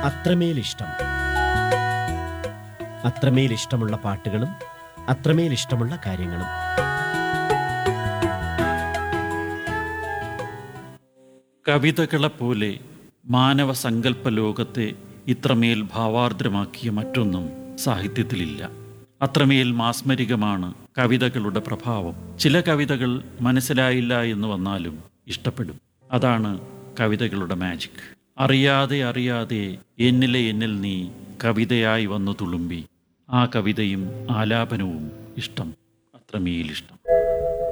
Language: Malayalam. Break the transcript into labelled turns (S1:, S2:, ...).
S1: അത്രമേൽ ഇഷ്ടം അത്രമേൽ ഇഷ്ടമുള്ള പാട്ടുകളും അത്രമേൽ ഇഷ്ടമുള്ള കാര്യങ്ങളും
S2: കവിതകളെപ്പോലെ മാനവ സങ്കല്പ ലോകത്തെ ഇത്രമേൽ ഭാവാർദ്രമാക്കിയ മറ്റൊന്നും സാഹിത്യത്തിലില്ല അത്രമേൽ മാസ്മരികമാണ് കവിതകളുടെ പ്രഭാവം ചില കവിതകൾ മനസ്സിലായില്ല എന്ന് വന്നാലും ഇഷ്ടപ്പെടും അതാണ് കവിതകളുടെ മാജിക് അറിയാതെ അറിയാതെ എന്നിലെ എന്നിൽ നീ കവിതയായി വന്നു തുളുമ്പി ആ കവിതയും ആലാപനവും ഇഷ്ടം അത്രമേൽ ഇഷ്ടം